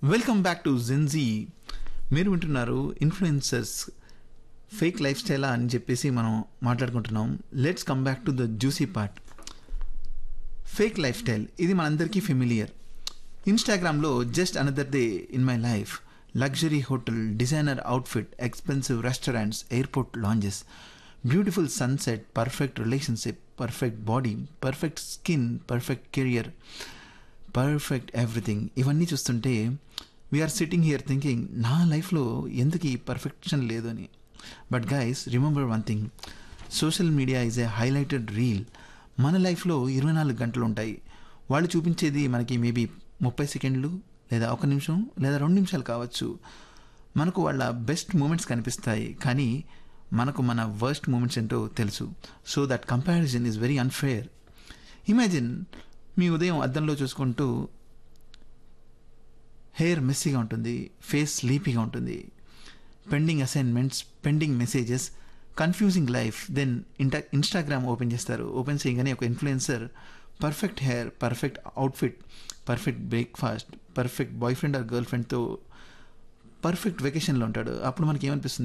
welcome back to Gen Z మీరు వింటున్నారు influencers fake life స్టైలా అని చెప్పేసి మనం మాట్లాడుకుంటున్నాం let's come back to the juicy part fake life style ఇది మనందరికీ ఫెమిలియర్ ఇన్స్టాగ్రామ్లో just another day in my life luxury hotel designer outfit expensive restaurants airport lounges beautiful sunset perfect relationship perfect body perfect skin perfect career perfect everything ఇవన్నీ చూస్తుంటే we're sitting here thinking నా లైఫ్లో ఎందుకు ఈ perfection లేదు అని but guys remember one thing social media is a highlighted reel మన లైఫ్లో ఇరవై నాలుగు గంటలు ఉంటాయి వాళ్ళు చూపించేది మనకి మేబీ ముప్పై సెకండ్లు లేదా ఒక నిమిషం లేదా రెండు నిమిషాలు కావచ్చు మనకు వాళ్ళ బెస్ట్ మూమెంట్స్ కనిపిస్తాయి కానీ మనకు మన వర్స్ట్ మూమెంట్స్ ఏంటో తెలుసు so that comparison is very unfair imagine మీ ఉదయం అద్దంలో చూసుకుంటూ హెయిర్ మెస్సీగా ఉంటుంది ఫేస్ స్లీపీగా ఉంటుంది pending assignments pending messages confusing life then ఇంటా ఇన్స్టాగ్రామ్ ఓపెన్ చేస్తారు ఓపెన్ చేయగానే ఒక influencer perfect hair perfect outfit perfect breakfast perfect boyfriend or girl ఫ్రెండ్తో పర్ఫెక్ట్ వెకేషన్లో ఉంటాడు అప్పుడు మనకి ఏమనిపిస్తుంది